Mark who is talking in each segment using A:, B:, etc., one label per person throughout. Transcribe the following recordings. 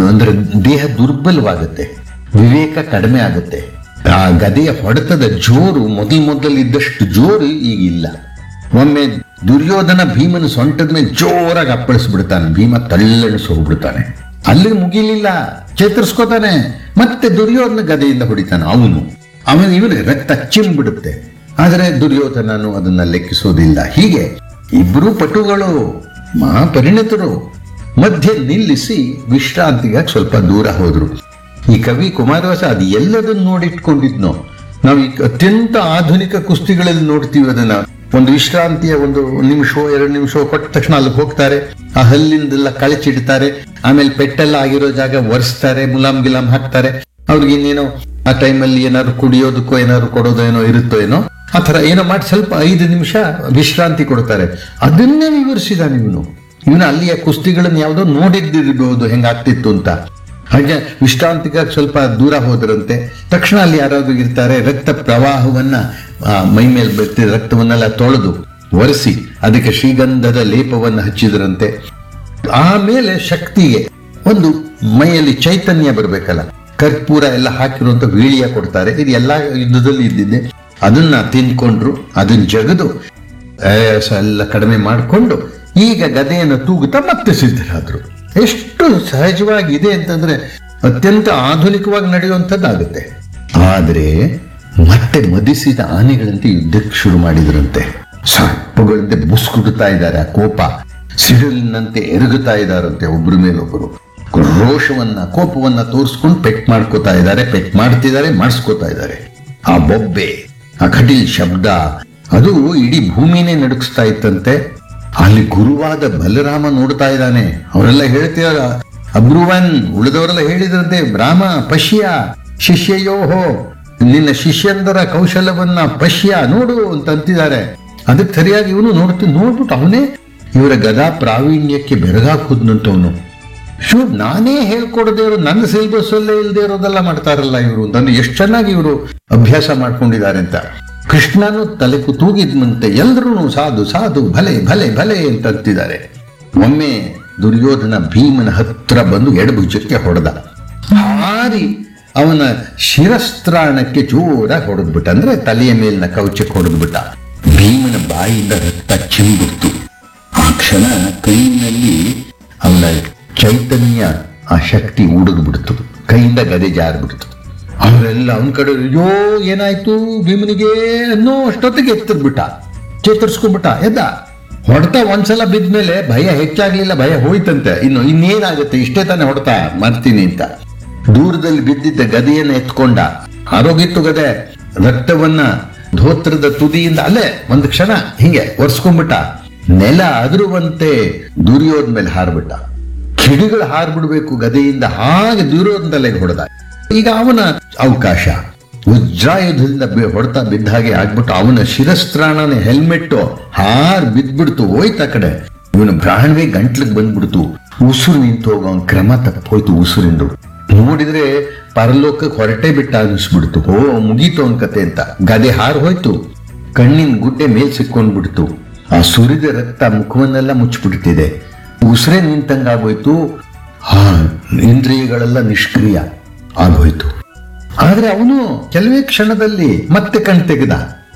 A: ಅಂದ್ರೆ ದೇಹ ದುರ್ಬಲವಾಗುತ್ತೆ ವಿವೇಕ ಕಡಿಮೆ ಆಗುತ್ತೆ ಆ ಗದೆಯ ಹೊಡೆತದ ಜೋರು ಮೊದಲು ಮೊದಲು ಇದ್ದಷ್ಟು ಜೋರು ಈಗ ಇಲ್ಲ ಒಮ್ಮೆ ದುರ್ಯೋಧನ ಭೀಮನ ಸೊಂಟದ ಮೇಲೆ ಜೋರಾಗಿ ಅಪ್ಪಳಿಸ್ಬಿಡ್ತಾನೆ ಭೀಮ ತಳ್ಳಣಿಸಿ ಹೋಗ್ಬಿಡ್ತಾನೆ ಅಲ್ಲಿ ಮುಗಿಲಿಲ್ಲ ಚೇತರಿಸ್ಕೋತಾನೆ ಮತ್ತೆ ದುರ್ಯೋಧನ ಗದೆಯಿಂದ ಹೊಡಿತಾನೆ ಅವನು ಅವನು ಇವನು ರಕ್ತ ಚಿಂಬಿಡುತ್ತೆ ಆದರೆ ದುರ್ಯೋಧನನು ಅದನ್ನ ಲೆಕ್ಕಿಸೋದಿಲ್ಲ ಹೀಗೆ ಇಬ್ಬರು ಪಟುಗಳು ಮಹಾಪರಿಣಿತರು ಮಧ್ಯೆ ನಿಲ್ಲಿಸಿ ವಿಶ್ರಾಂತಿಗಾಗಿ ಸ್ವಲ್ಪ ದೂರ ಹೋದ್ರು ಈ ಕವಿ ಕುಮಾರವ್ಯಾಸ ಅದು ಎಲ್ಲದನ್ನು ನೋಡಿಟ್ಕೊಂಡಿದ್ನೋ ನಾವು ಈ ಅತ್ಯಂತ ಆಧುನಿಕ ಕುಸ್ತಿಗಳಲ್ಲಿ ನೋಡ್ತೀವಿ ಅದನ್ನ ಒಂದು ವಿಶ್ರಾಂತಿಯ ಒಂದು ನಿಮಿಷ ಎರಡು ನಿಮಿಷ ಕೊಟ್ಟ ತಕ್ಷಣ ಅಲ್ಲಿಗೆ ಹೋಗ್ತಾರೆ ಆ ಹಲ್ಲಿಂದೆಲ್ಲ ಕಳಚಿಡ್ತಾರೆ ಆಮೇಲೆ ಪೆಟ್ಟೆಲ್ಲ ಆಗಿರೋ ಜಾಗ ಒರೆಸ್ತಾರೆ ಮುಲಾಮ್ ಗಿಲಾಮ್ ಹಾಕ್ತಾರೆ ಅವ್ರಿಗೆ ಇನ್ನೇನೋ ಆ ಟೈಮಲ್ಲಿ ಏನಾದ್ರು ಕುಡಿಯೋದಕ್ಕೋ ಏನಾದ್ರು ಕೊಡೋದೋ ಏನೋ ಇರುತ್ತೋ ಏನೋ ಆ ತರ ಏನೋ ಮಾಡಿ ಸ್ವಲ್ಪ ಐದು ನಿಮಿಷ ವಿಶ್ರಾಂತಿ ಕೊಡ್ತಾರೆ ಅದನ್ನೇ ವಿವರಿಸಿದ ಇವನು ಇವನು ಅಲ್ಲಿಯ ಕುಸ್ತಿಗಳನ್ನ ಯಾವುದೋ ನೋಡಿದ್ದಿರ್ಬೋದು ಹೆಂಗಾಗ್ತಿತ್ತು ಅಂತ ಹಾಗೆ ವಿಶ್ರಾಂತಿಗಾಗಿ ಸ್ವಲ್ಪ ದೂರ ಹೋದ್ರಂತೆ ತಕ್ಷಣ ಅಲ್ಲಿ ಯಾರಾದ್ರೂ ಇರ್ತಾರೆ ರಕ್ತ ಪ್ರವಾಹವನ್ನ ಆ, ಮೈ ಮೇಲೆ ಬರ್ತಿದ ರಕ್ತವನ್ನೆಲ್ಲ ತೊಳೆದು ಒರೆಸಿ ಅದಕ್ಕೆ ಶ್ರೀಗಂಧದ ಲೇಪವನ್ನು ಹಚ್ಚಿದ್ರಂತೆ ಆಮೇಲೆ ಶಕ್ತಿಗೆ ಒಂದು ಮೈಯಲ್ಲಿ ಚೈತನ್ಯ ಬರಬೇಕಲ್ಲ ಕರ್ಪೂರ ಎಲ್ಲ ಹಾಕಿರುವಂತ ವೀಳಿಯ ಕೊಡ್ತಾರೆ ಇದು ಎಲ್ಲಾ ಯುದ್ಧದಲ್ಲಿ ಇದ್ದಿದ್ದೆ ಅದನ್ನ ತಿನ್ಕೊಂಡ್ರು ಅದನ್ನ ಜಗದು ಆಯಾಸ ಎಲ್ಲ ಕಡಿಮೆ ಮಾಡಿಕೊಂಡು ಈಗ ಗದೆಯನ್ನು ತೂಗುತ್ತಾ ಮತ್ತೆ ಸಿದ್ಧರಾದ್ರು ಎಷ್ಟು ಸಹಜವಾಗಿ ಇದೆ ಅಂತಂದ್ರೆ ಅತ್ಯಂತ ಆಧುನಿಕವಾಗಿ ನಡೆಯುವಂಥದ್ದಾಗುತ್ತೆ ಆದ್ರೆ ಮತ್ತೆ ಮದಿಸಿದ ಆನೆಗಳಂತೆ ಯುದ್ಧಕ್ಕೆ ಶುರು ಮಾಡಿದ್ರಂತೆ ಸರ್ಪಗಳಂತೆ ಬುಸ್ಕುಡುತ್ತಾ ಇದ್ದಾರೆ ಆ ಕೋಪ ಸಿಡಿಲಿನಂತೆ ಎರಗುತ್ತಾ ಇದ್ದಾರಂತೆ ಒಬ್ಬರ ಮೇಲೊಬ್ಬರು ರೋಷವನ್ನ ಕೋಪವನ್ನ ತೋರಿಸ್ಕೊಂಡು ಪೆಟ್ ಮಾಡ್ಕೋತಾ ಇದ್ದಾರೆ ಪೆಟ್ ಮಾಡ್ತಿದ್ದಾರೆ ಮಾಡಿಸ್ಕೋತಾ ಇದ್ದಾರೆ ಆ ಬೊಬ್ಬೆ ಆ ಕಟೀಲ್ ಶಬ್ದ ಅದು ಇಡೀ ಭೂಮಿನೇ ನಡುಗಿಸ್ತಾ ಇತ್ತಂತೆ ಅಲ್ಲಿ ಗುರುವಾದ ಬಲರಾಮ ನೋಡ್ತಾ ಇದ್ದಾನೆ ಅವರೆಲ್ಲ ಹೇಳ್ತಿದಾರ ಅಬ್ರುವನ್ ಉಳಿದವರೆಲ್ಲ ಹೇಳಿದ್ರಂತೆ ರಾಮ ಪಶ್ಯ ಶಿಷ್ಯಯೋಹೋ ನಿನ್ನ ಶಿಷ್ಯಂದರ ಕೌಶಲವನ್ನ ಪಶ್ಯ ನೋಡು ಅಂತ ಅಂತಿದ್ದಾರೆ ಅದಕ್ಕೆ ಸರಿಯಾಗಿ ಇವನು ನೋಡ್ತಿ ನೋಡ್ಬಿಟ್ಟು ಅವನೇ ಇವರ ಗದಾ ಪ್ರಾವೀಣ್ಯಕ್ಕೆ ಬೆರಗಾಕುದ್ನಂತವನು ಶೋ ನಾನೇ ಹೇಳ್ಕೊಡದೇ ಇರೋ ನನ್ನ ಸಿಲೆಬಸ್ ಅಲ್ಲೇ ಇಲ್ಲದೆ ಇರೋದೆಲ್ಲ ಮಾಡ್ತಾರಲ್ಲ ಇವರು ನನ್ನ ಎಷ್ಟು ಚೆನ್ನಾಗಿ ಇವರು ಅಭ್ಯಾಸ ಮಾಡ್ಕೊಂಡಿದ್ದಾರೆ ಅಂತ ಕೃಷ್ಣನು ತಲೆ ತೂಗಿದ್ನಂತೆ ಎಲ್ರೂ ಸಾಧು ಸಾಧು ಭಲೆ ಭಲೆ ಭಲೆ ಅಂತ ಅಂತಿದ್ದಾರೆ ಒಮ್ಮೆ ದುರ್ಯೋಧನ ಭೀಮನ ಹತ್ರ ಬಂದು ಎಡಭುಜಕ್ಕೆ ಹೊಡೆದ ಹಾರಿ ಅವನ ಶಿರಸ್ತ್ರಾಣಕ್ಕೆ ಜೋರಾಗಿ ಹೊಡೆದ್ಬಿಟ್ಟ ಅಂದ್ರೆ ತಲೆಯ ಮೇಲಿನ ಕವಚಕ್ಕೆ ಹೊಡೆದ್ಬಿಟ್ಟ ಭೀಮನ ಬಾಯಿಂದ ರಕ್ತ ಚಿಂಬಿಡ್ತು ಆ ಕ್ಷಣ ಕೈನಲ್ಲಿ ಅವನ ಚೈತನ್ಯ ಆ ಶಕ್ತಿ ಉಡಿದ್ಬಿಡ್ತು ಕೈಯಿಂದ ಗದೆ ಜಾರ್ಬಿಡ್ತು ಅವರೆಲ್ಲ ಅವನ ಕಡೆ ಅಯ್ಯೋ ಏನಾಯ್ತು ಭೀಮನಿಗೆ ಅನ್ನೋ ಅಷ್ಟೊತ್ತಿಗೆ ಎತ್ತಿರ್ಬಿಟ್ಟ ಚೇತರಿಸ್ಕೊಂಡ್ಬಿಟ್ಟ ಎದ್ದ ಹೊಡೆತ ಒಂದ್ಸಲ ಬಿದ್ಮೇಲೆ ಭಯ ಹೆಚ್ಚಾಗ್ಲಿಲ್ಲ ಭಯ ಹೋಯ್ತಂತೆ ಇನ್ನು ಇನ್ನೇನಾಗುತ್ತೆ ಇಷ್ಟೇ ತಾನೇ ಹೊಡೆತ ಮಾಡ್ತೀನಿ ಅಂತ ದೂರದಲ್ಲಿ ಬಿದ್ದಿದ್ದ ಗದೆಯನ್ನ ಎತ್ಕೊಂಡ ಆರೋಗಿತ್ತು ಗದೆ ರಕ್ತವನ್ನ ಧೋತ್ರದ ತುದಿಯಿಂದ ಅಲ್ಲೇ ಒಂದು ಕ್ಷಣ ಹಿಂಗೆ ಒರೆಸ್ಕೊಂಡ್ಬಿಟ್ಟ ನೆಲ ಅದುರುವಂತೆ ದುರ್ಯೋಧನ ಮೇಲೆ ಹಾರ್ಬಿಟ್ಟ ಕಿಡಿಗಳು ಹಾರ್ಬಿಡ್ಬೇಕು ಗದೆಯಿಂದ ಹಾಗೆ ದುರ್ಯೋಧನದಲ್ಲೇ ಹೊಡೆದ ಈಗ ಅವನ ಅವಕಾಶ ವಜ್ರಾಯುಧದಿಂದ ಬಿ- ಹೊಡೆತ ಬಿದ್ದ ಹಾಗೆ ಆಗ್ಬಿಟ್ಟು ಅವನ ಶಿರಸ್ತ್ರಾಣನ ಹೆಲ್ಮೆಟ್ ಹಾರ್ ಬಿದ್ಬಿಡ್ತು ಹೋಯ್ತ ಆ ಕಡೆ ಇವನು ಪ್ರಾಣವೇ ಗಂಟ್ಲಿಗೆ ಬಂದ್ಬಿಡ್ತು ಉಸಿರು ನಿಂತು ಹೋಗೋ ಅವ್ನ್ ಕ್ರಮ ತಪ್ಪೋಯ್ತು ಉಸಿರಿಂದು ನೋಡಿದ್ರೆ ಪರಲೋಕಕ್ಕೆ ಹೊರಟೆ ಬಿಟ್ಟ ಅನಿಸ್ಬಿಡ್ತು ಓ ಮುಗೀತು ಅವನ್ ಕತೆ ಅಂತ ಗದೆ ಹಾರ್ ಹೋಯ್ತು ಕಣ್ಣಿನ ಗುಡ್ಡೆ ಮೇಲ್ ಸಿಕ್ಕೊಂಡ್ಬಿಡ್ತು ಆ ಸುರಿದ ರಕ್ತ ಮುಖವನ್ನೆಲ್ಲ ಮುಚ್ಚಿಬಿಡ್ತಿದೆ ಉಸಿರೇ ನಿಂತಂಗಾಗೋಯ್ತು ಹಾ ಇಂದ್ರಿಯಗಳೆಲ್ಲ ನಿಷ್ಕ್ರಿಯ ಆಗೋಯ್ತು ಆದ್ರೆ ಅವನು ಕೆಲವೇ ಕ್ಷಣದಲ್ಲಿ ಮತ್ತೆ ಕಣ್ ತೆಗೆದ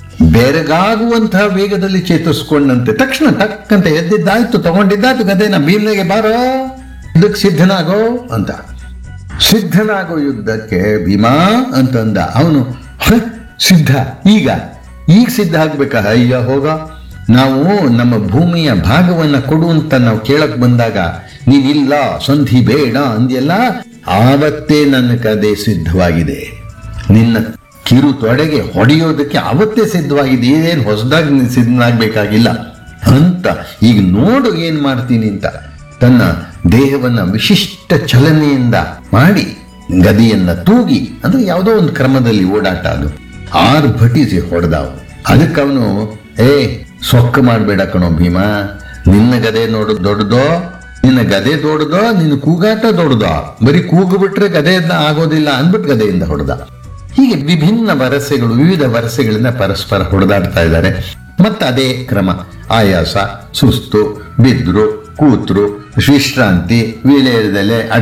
A: ಬೆರಗಾಗುವಂತಹ ವೇಗದಲ್ಲಿ ಚೇತರಿಸ್ಕೊಂಡಂತೆ ತಕ್ಷಣ ಟಕ್ಕಂತ ಎದ್ದಿದ್ದಾಯ್ತು ತಗೊಂಡಿದ್ದಾಯ್ತು ಗದೇನ ಭೀಮ್ನೆಗೆ ಬಾರೋ ಇದಕ್ಕೆ ಸಿದ್ಧನಾಗೋ ಅಂತ ಸಿದ್ಧನಾಗೋ ಯುದ್ಧಕ್ಕೆ ಭೀಮಾ ಅಂತಂದ ಅವನು "ಹ, ಸಿದ್ಧ ಈಗ ಈಗ ಸಿದ್ಧ ಆಗ್ಬೇಕಾ ಅಯ್ಯ ಹೋಗ ನಾವು ನಮ್ಮ ಭೂಮಿಯ ಭಾಗವನ್ನ ಕೊಡು ಅಂತ ನಾವು ಕೇಳಕ್ ಬಂದಾಗ ನೀನಿಲ್ಲ ಸಂಧಿ ಬೇಡ ಅಂದ್ಯಲ್ಲ ಆವತ್ತೇ ನನ್ನ ಕದೆ ಸಿದ್ಧವಾಗಿದೆ ನಿನ್ನ ಕಿರು ತೊಡೆಗೆ ಹೊಡೆಯೋದಕ್ಕೆ ಅವತ್ತೇ ಸಿದ್ಧವಾಗಿದೆ ಏನ್ ಹೊಸದಾಗಿ ನೀನ್ ಸಿದ್ಧನಾಗ್ಬೇಕಾಗಿಲ್ಲ ಅಂತ ಈಗ ನೋಡು ಏನ್ ಮಾಡ್ತೀನಿ ಅಂತ ತನ್ನ ದೇಹವನ್ನ ವಿಶಿಷ್ಟ ಚಲನೆಯಿಂದ ಮಾಡಿ ಗದಿಯನ್ನ ತೂಗಿ ಅಂದ್ರೆ ಯಾವುದೋ ಒಂದು ಕ್ರಮದಲ್ಲಿ ಓಡಾಟ ಅದು ಆರು ಭಟಿಸಿ ಹೊಡೆದ ಅದಕ್ಕೆ ಅವನು ಏ ಸೊಕ್ಕ ಮಾಡಬೇಡ ಕಣೋ ಭೀಮ ನಿನ್ನ ಗದೆ ನೋಡು ದೊಡ್ಡದೋ ನಿನ್ನ ಗದೆ ದೊಡ್ಡದೋ ನಿನ್ನ ಕೂಗಾಟ ದೊಡ್ಡದೋ ಬರೀ ಕೂಗು ಬಿಟ್ರೆ ಗದೆಯಿಂದ ಆಗೋದಿಲ್ಲ ಅಂದ್ಬಿಟ್ಟು ಗದೆಯಿಂದ ಹೊಡೆದ ಹೀಗೆ ವಿಭಿನ್ನ ವರಸೆಗಳು ವಿವಿಧ ವರಸೆಗಳಿಂದ ಪರಸ್ಪರ ಹೊಡೆದಾಡ್ತಾ ಇದ್ದಾರೆ ಮತ್ತೆ ಅದೇ ಕ್ರಮ ಆಯಾಸ ಸುಸ್ತು ಬಿದ್ರು ಕೂತ್ರು ವಿಶ್ರಾಂತಿ ವೀಳ್ಯದೆಲೆ